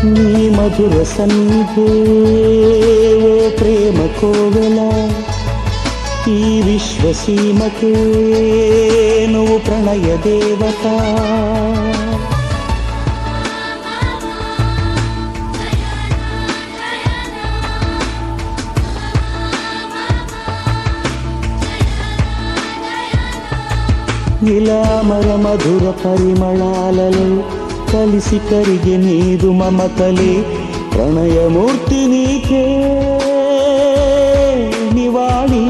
నీ మధుర సన్నిధే ఓ ప్రేమ కోవెల ఈ విశ్వసీమకే నువ్వు ప్రణయ దేవత విలామర మధుర పరిమళాలలో కలిసి కరిగి నీదు మమతలే ప్రణయమూర్తి నీకే నివాళి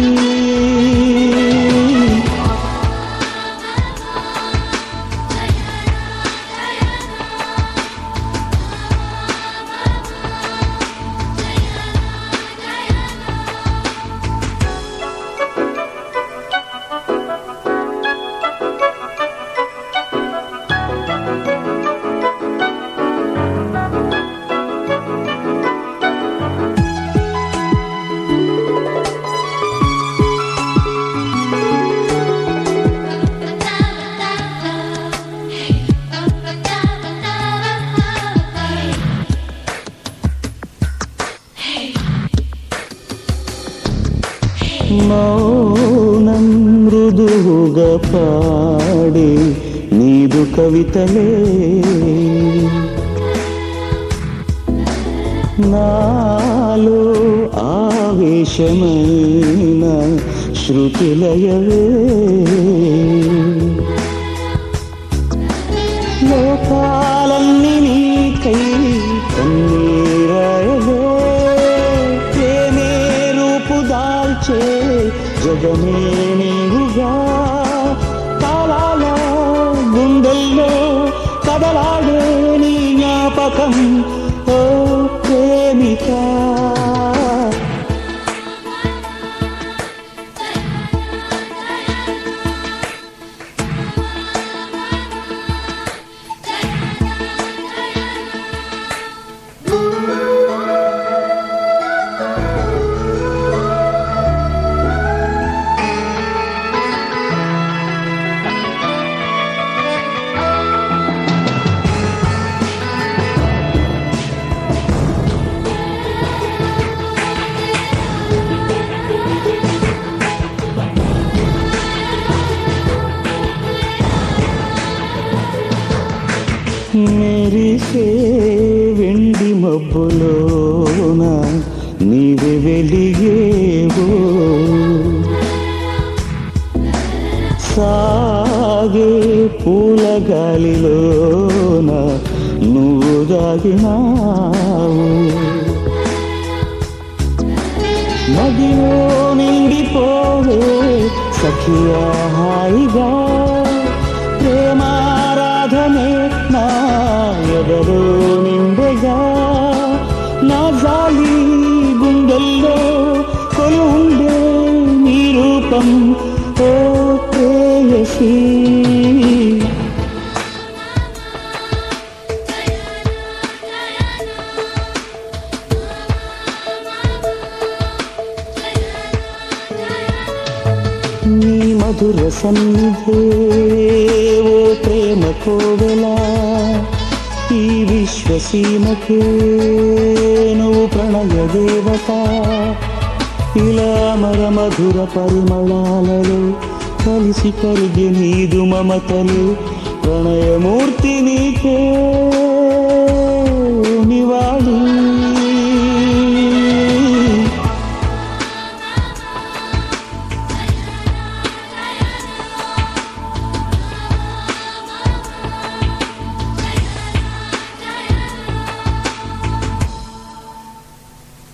మౌనం మృదువుగా పాడే నీదు కవితలే నాలో ఆవేశమైన శృతిలయవే లోకాలన్నీ నీకై కన్నీరాయలే ప్రేమే రూపు దాల్చే జగమే నీవుగా కాలాల గుండెల్లో కదలాడే నీ జ్ఞాపకం ఓ ప్రేమిక మెరిసే వెండి మబ్బులోన నీవే వెలిగేవో సాగే పూల గాలిలోన నువ్వు దాగినావు నదిలో నిండిపోవే సఖియా హాయిగా ప్రేమారాధనే నా ఎదలో నిండగా నా జాలి గుండెల్లో కొలుండే నీ రూపం ఓ ప్రేయసీ నీ మధుర సన్నిధే ఓ ప్రేమ కోవెల ఈ విశ్వసీమకే నువ్వు ప్రణయ దేవత ఇలా మర మధుర పరిమళాలలో కలిసి కరిగి నీదు మమతలు ప్రణయమూర్తి నీకే